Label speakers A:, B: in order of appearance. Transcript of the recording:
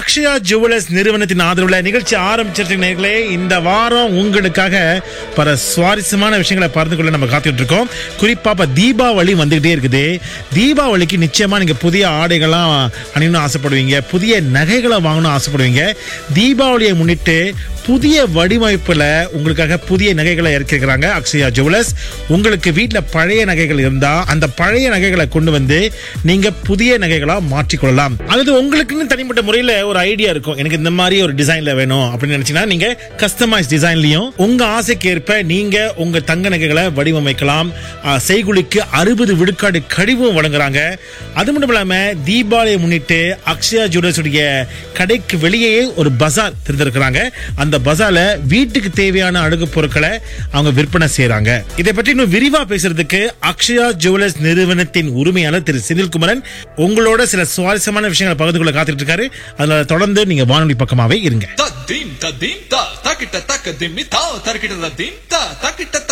A: Akshaya jewellers நிறுவனத்தின் ஆதரவுல நிகழ்ச்சி ஆரம்பிச்சிருக்க நேர்களே இந்த வாரம் உங்களுக்காக பல சுவாரஸ்யமான விஷயங்களை பகிர்ந்து கொள்ள நம்ம காத்துக்கிட்டு இருக்கோம் குறிப்பா இப்ப தீபாவளி வந்துகிட்டே இருக்குது தீபாவளிக்கு நிச்சயமா நீங்க புதிய ஆடைகள்லாம் அணியணும்னு ஆசைப்படுவீங்க புதிய நகைகளை வாங்கணும்னு ஆசைப்படுவீங்க தீபாவளியை முன்னிட்டு புதிய வடிவமைப்புல உங்களுக்காக புதிய நகைகளை இறக்கிருக்கிறாங்க அக்ஷயா ஜுவலர்ஸ் உங்களுக்கு வீட்டில் பழைய நகைகள் இருந்தா அந்த பழைய நகைகளை கொண்டு வந்து நீங்க புதிய நகைகளா மாற்றிக்கொள்ளலாம் அல்லது உங்களுக்குன்னு தனிப்பட்ட முறையில் ஒரு ஐடியா இருக்கும் எனக்கு இந்த மாதிரி ஒரு டிசைன்ல வேணும் அப்படின்னு நினைச்சீங்கன்னா நீங்க கஸ்டமைஸ் டிசைன்லயும் உங்க ஆசைக்கு ஏற்ப நீங்க உங்க தங்க நகைகளை வடிவமைக்கலாம் ஆ, செய்குலிக்கு அறுபது விழுக்காடு கழிவும் வழங்குறாங்க அது மட்டும் இல்லாம தீபாவளியை முன்னிட்டு அக்ஷயா ஜுவலர்ஸ் உடைய கடைக்கு வெளியே ஒரு பஜார் திறந்திருக்கிறாங்க அந்த பஜார்ல வீட்டுக்கு தேவையான அழகு பொருட்களை அவங்க விற்பனை செய்றாங்க இதை பற்றி இன்னும் விரிவா பேசுறதுக்கு அக்ஷயா ஜுவலர்ஸ் நிறுவனத்தின் உரிமையாளர் திரு செந்தில்குமரன் உங்களோட சில சுவாரஸ்யமான விஷயங்களை பகிர்ந்து கொள்ள காத்துட்டு இருக்காரு அதனால தொடர்ந்து நீங்க வானொலி பக்கமாவே இருங்க
B: தத்தீம் தத்தீம் தா தக்கிட்ட தக்க திம்மி தா தர்க்கிட்ட தத்தீம் தா தக்கிட்ட